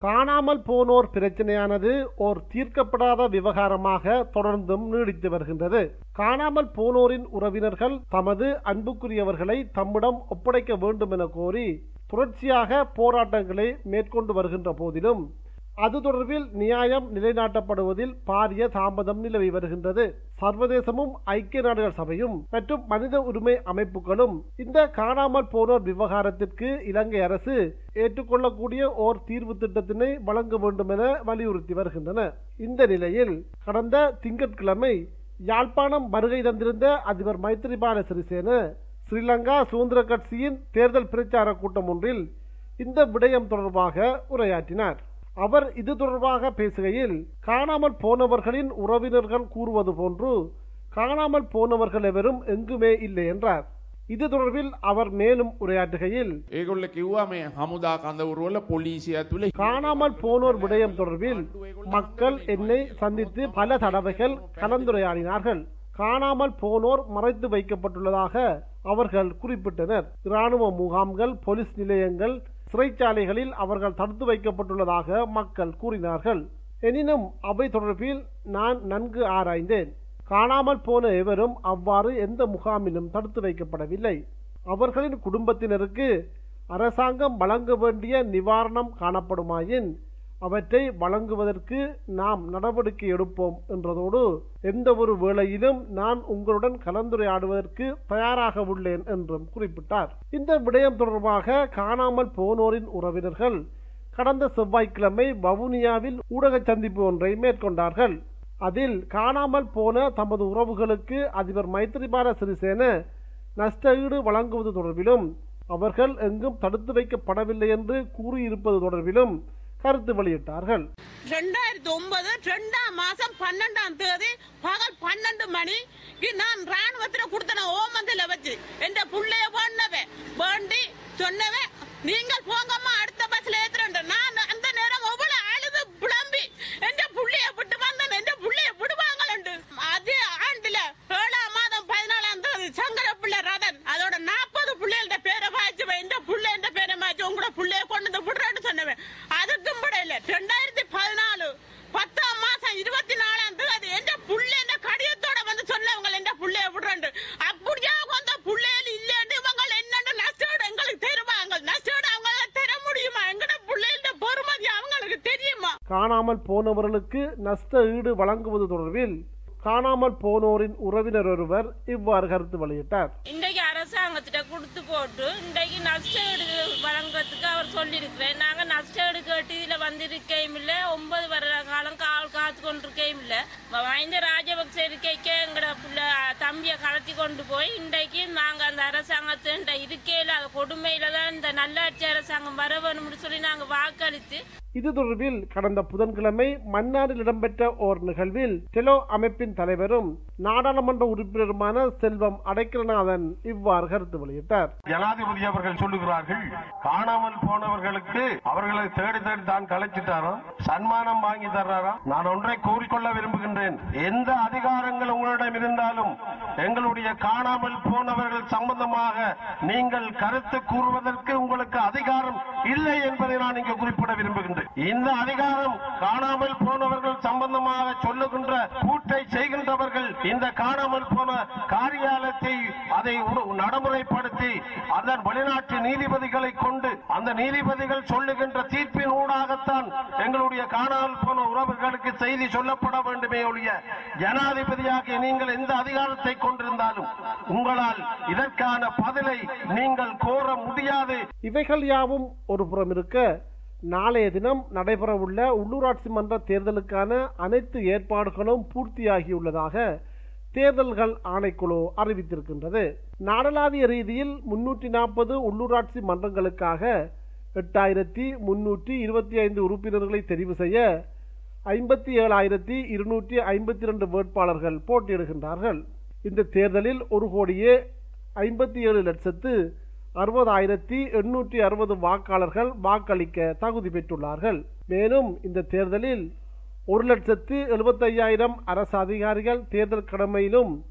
காணாமல் போனோர் பிரச்சனையானது ஓர் தீர்க்கப்படாத விவகாரமாக தொடர்ந்தும் நீடித்து வருகின்றது காணாமல் போனோரின் உறவினர்கள் தமது அன்புக்குரியவர்களை தம்மிடம் ஒப்படைக்க வேண்டும் என கோரி தொடர்ச்சியாக போராட்டங்களை மேற்கொண்டு வருகின்ற போதிலும் அது தொடர்பில் நியாயம் நிலைநாட்டப்படுவதில் பாரிய தாமதம் நிலவி வருகின்றது சர்வதேசமும் ஐக்கிய நாடுகள் சபையும் மற்றும் மனித உரிமை அமைப்புகளும் இந்த காணாமல் போனோர் விவகாரத்திற்கு இலங்கை அரசு ஏற்றுக்கொள்ளக்கூடிய ஓர் தீர்வு திட்டத்தினை வழங்க வேண்டும் என வலியுறுத்தி வருகின்றன இந்த நிலையில் கடந்த திங்கட்கிழமை யாழ்ப்பாணம் வருகை தந்திருந்த அதிபர் மைத்திரிபால சிறிசேன ஸ்ரீலங்கா சுதந்திர கட்சியின் தேர்தல் பிரச்சார கூட்டம் ஒன்றில் இந்த விடயம் தொடர்பாக உரையாற்றினார் அவர் இது தொடர்பாக பேசுகையில் காணாமல் போனவர்களின் உறவினர்கள் கூறுவது போன்று காணாமல் போனவர்கள் எவரும் எங்குமே இல்லை என்றார் இது தொடர்பில் அவர் மேலும் உரையாற்றுகையில் ඒගොල්ල කිව්වා මේ හමුදා කඳවුරුවල පොලිසිය තුළ காணாமல் போனோர் விடயம் தொடர்பில் மக்கள் என்னை சந்தித்து பல தடவைகள் கலந்துரையாடினார்கள் காணாமல் போனோர் மறைத்து வைக்கப்பட்டுள்ளதாக அவர்கள் குறிப்பிட்டனர் இராணுவ முகாம்கள் போலீஸ் நிலையங்கள் சிறைச்சாலைகளில் அவர்கள் தடுத்து வைக்கப்பட்டுள்ளதாக மக்கள் கூறினார்கள் எனினும் அவை தொடர்பில் நான் நன்கு ஆராய்ந்தேன் காணாமல் போன எவரும் அவ்வாறு எந்த முகாமிலும் தடுத்து வைக்கப்படவில்லை அவர்களின் குடும்பத்தினருக்கு அரசாங்கம் வழங்க வேண்டிய நிவாரணம் காணப்படுமாயின் அவற்றை வழங்குவதற்கு நாம் நடவடிக்கை எடுப்போம் என்றதோடு எந்த ஒரு வேளையிலும் நான் உங்களுடன் கலந்துரையாடுவதற்கு தயாராக உள்ளேன் என்றும் குறிப்பிட்டார் இந்த விடயம் தொடர்பாக காணாமல் போனோரின் உறவினர்கள் கடந்த செவ்வாய்க்கிழமை வவுனியாவில் ஊடக சந்திப்பு ஒன்றை மேற்கொண்டார்கள் அதில் காணாமல் போன தமது உறவுகளுக்கு அதிபர் மைத்திரிபால சிறிசேன நஷ்ட ஈடு வழங்குவது தொடர்பிலும் அவர்கள் எங்கும் தடுத்து வைக்கப்படவில்லை என்று கூறியிருப்பது தொடர்பிலும் கருத்து வெளியிட்டார்கள் ரெண்டாயிரத்தி ஒன்பது ரெண்டாம் மாசம் பன்னெண்டாம் தேதி பகல் பன்னெண்டு மணி நான் ராணுவத்துல கொடுத்தன ஓமந்தில வச்சு என்ற புள்ளைய வேண்டவே வேண்டி சொன்னவே நீங்கள் போங்கம்மா அடுத்த பஸ்ல ஏத்துறேன் நான் அந்த நேரம் எவ்வளவு அழுது புலம்பி என்ற புள்ளைய விட்டு வந்தேன் என்ற புள்ளைய விடுவாங்களண்டு அதே ஆண்டுல ஏழாம் மாதம் பதினாலாம் தேதி சங்கர பிள்ளை ரதன் அதோட நாற்பது பிள்ளைகள பேரை வாய்ச்சு என்ற புள்ள என்ற பேரை வாய்ச்சு உங்களோட புள்ளைய கொண்டு வந்து விடுறேன்னு சொன்னவன் அதுக்கும் படையில ரெண்டாயிரத்தி பதினாலு பத்தாம் மாசம் இருபத்தி நாலாம் தேதி என்ற புள்ள என்ற கடிதத்தோட வந்து சொன்னவங்க என்ற புள்ளைய விடுறேன் அப்படியா வந்த புள்ளைகள் இல்லைன்னு இவங்க என்னன்னு நஷ்டோடு எங்களுக்கு தருவாங்க நஷ்டோடு அவங்களால தர முடியுமா எங்கட புள்ளைகள பொறுமதி அவங்களுக்கு தெரியுமா காணாமல் போனவர்களுக்கு நஷ்ட ஈடு வழங்குவது தொடர்பில் காணாமல் போனோரின் உறவினர் ஒருவர் இவ்வாறு கருத்து வெளியிட்டார் இன்றைக்கு அரசாங்கத்திட்ட கொடுத்து போட்டு இன்றைக்கு நஷ்டஈடு வழங்குறதுக்கு அவர் சொல்லியிருக்கிறேன் நாங்க நஷ்டஈடு கேட்டு இதுல வந்திருக்கையும் இல்ல ஒன்பது வருட காலம் கால் காத்து கொண்டிருக்கையும் இல்ல மஹிந்த ராஜபக்ச இருக்கைக்கு எங்கட புள்ள தம்பியை கடத்தி கொண்டு போய் இன்றைக்கு நாங்க அந்த அரசாங்கத்தின் இருக்கையில அந்த கொடுமையில தான் இந்த நல்லாட்சி அரசாங்கம் வர வேணும்னு சொல்லி நாங்க வாக்களித்து இது தொடர்பில் கடந்த புதன்கிழமை மன்னாரில் இடம்பெற்ற ஓர் நிகழ்வில் டெலோ அமைப்பின் தலைவரும் நாடாளுமன்ற உறுப்பினருமான செல்வம் அடைக்கலநாதன் இவ்வாறு கருத்து வெளியிட்டார் ஜனாதிபதி அவர்கள் சொல்லுகிறார்கள் காணாமல் போனவர்களுக்கு அவர்களை தேடி தேடி தான் கலைச்சிட்டாராம் சன்மானம் வாங்கி தர்றாராம் நான் ஒன்றை கூறிக்கொள்ள விரும்புகின்றேன் எந்த அதிகாரங்கள் உங்களிடம் இருந்தாலும் எங்களுடைய காணாமல் போனவர்கள் சம்பந்தமாக நீங்கள் கருத்து கூறுவதற்கு உங்களுக்கு அதிகாரம் இல்லை என்பதை நான் இங்கு குறிப்பிட விரும்புகின்றேன் இந்த அதிகாரம் காணாமல் போனவர்கள் சம்பந்தமாக சொல்லுகின்ற கூட்டை செய்கின்றவர்கள் இந்த காணாமல் போன காரியாலயத்தை அதை உரு- நடைமுறைப்படுத்தி அதன் வெளிநாட்டு நீதிபதிகளை கொண்டு அந்த நீதிபதிகள் சொல்லுகின்ற தீர்ப்பின் ஊடாகத்தான் எங்களுடைய காணாமல் போன உறவுகளுக்கு செய்தி சொல்லப்பட வேண்டுமே ஒழிய ஜனாதிபதியாகிய நீங்கள் எந்த அதிகாரத்தை கொண்டிருந்தாலும் உங்களால் இதற்கான பதிலை நீங்கள் கோர முடியாது இவைகள் யாவும் ஒரு புறம் இருக்க நாளைய தினம் நடைபெறவுள்ள உள்ளூராட்சி மன்ற தேர்தலுக்கான அனைத்து ஏற்பாடுகளும் பூர்த்தியாகியுள்ளதாக தேர்தல்கள் ஆணைக்குழு அறிவித்திருக்கின்றது நாடளாவிய ரீதியில் முன்னூற்றி நாற்பது உள்ளூராட்சி மன்றங்களுக்காக எட்டாயிரத்தி முன்னூற்றி இருபத்தி ஐந்து உறுப்பினர்களை தெரிவு செய்ய ஐம்பத்தி ஏழாயிரத்தி இருநூற்றி ஐம்பத்தி இரண்டு வேட்பாளர்கள் போட்டியிடுகின்றார்கள் இந்த தேர்தலில் ஒரு கோடியே ஐம்பத்தி ஏழு லட்சத்து அறுபதாயிரத்தி எண்ணூற்றி அறுபது வாக்காளர்கள் வாக்களிக்க தகுதி பெற்றுள்ளார்கள் மேலும் இந்த தேர்தலில் ஒரு லட்சத்து எழுபத்தையாயிரம் அரசு அதிகாரிகள் தேர்தல் கடமையிலும்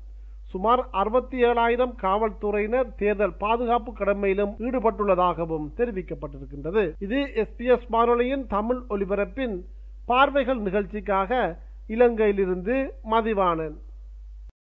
சுமார் அறுபத்தி ஏழாயிரம் காவல்துறையினர் தேர்தல் பாதுகாப்பு கடமையிலும் ஈடுபட்டுள்ளதாகவும் தெரிவிக்கப்பட்டிருக்கின்றது இது எஸ்பிஎஸ் வானொலியின் தமிழ் ஒலிபரப்பின் பார்வைகள் நிகழ்ச்சிக்காக இலங்கையிலிருந்து மதிவாணன்